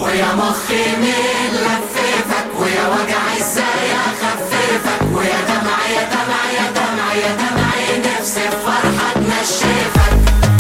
ويا مخي مين لففك ويا وجع ازاي اخففك ويا دمع يا دمع يا دمع يا دمعي نفسي بفرحة تنشفك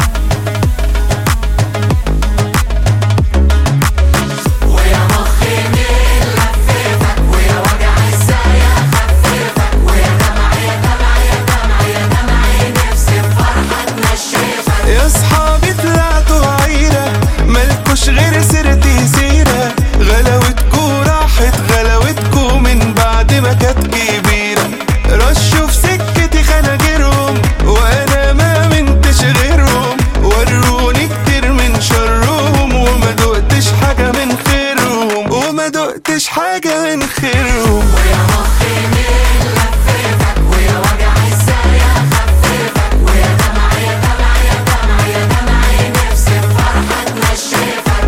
ويا مخي مين لففك ويا وجع ازاي اخففك ويا دمع يا دمع يا دمع يا دمعي نفسي بفرحة تنشفك يا صحابي طلعتوا عيرة مالكوش غير سيرتي سيرة غلاوتكوا راحت غلاوتكوا من بعد ما كانت كبيرة رشوا في سكتي خناجرهم وانا ما منتش غيرهم وروني كتير من شرهم وما دقتش حاجة من خيرهم وما دقتش حاجة من خيرهم ويا مخي مين لففك ويا وجع ازاي اخففك ويا دمع يا دمع يا دمع يا دمعي نفسي بفرحة تنشفك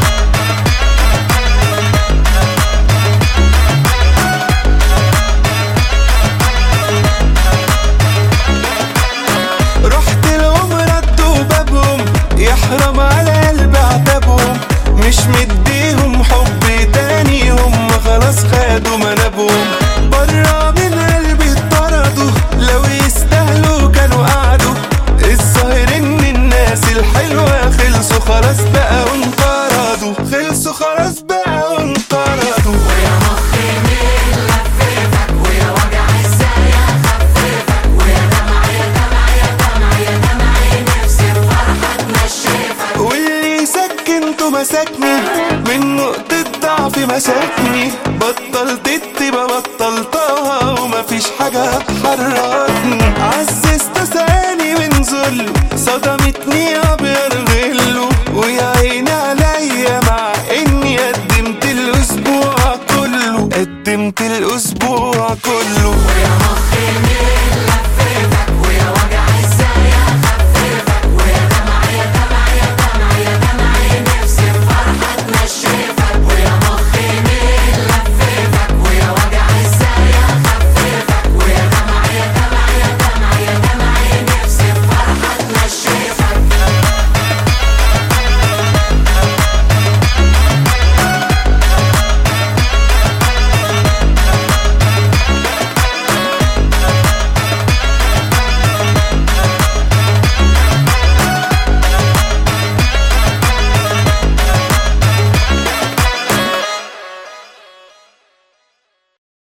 رحت لهم ردوا بابهم يحرم على قلبي عتابهم مش مديهم حب تاني هم خلاص خدوا منابهم برا من قلبي اتطردوا لو يستاهلوا كانوا قعدوا الظاهر ان الناس الحلوة خلصوا خلاص بقى وانقرضوا خلصوا خلاص بقى وانقرضوا ويا مخي مين لففك ويا وجع ازاي اخففك ويا دمع يا دمع يا دمع يا دمعي نفسي بفرحة تنشفك واللي سكنته مساكني من نقطة ضعف مساكني بطلت التبا بطلتها ومفيش حاجة هتحركني عززت ثاني من ذل صدمتني ابيض غله ويا عيني عليا مع اني قدمت الاسبوع كله قدمت الاسبوع كله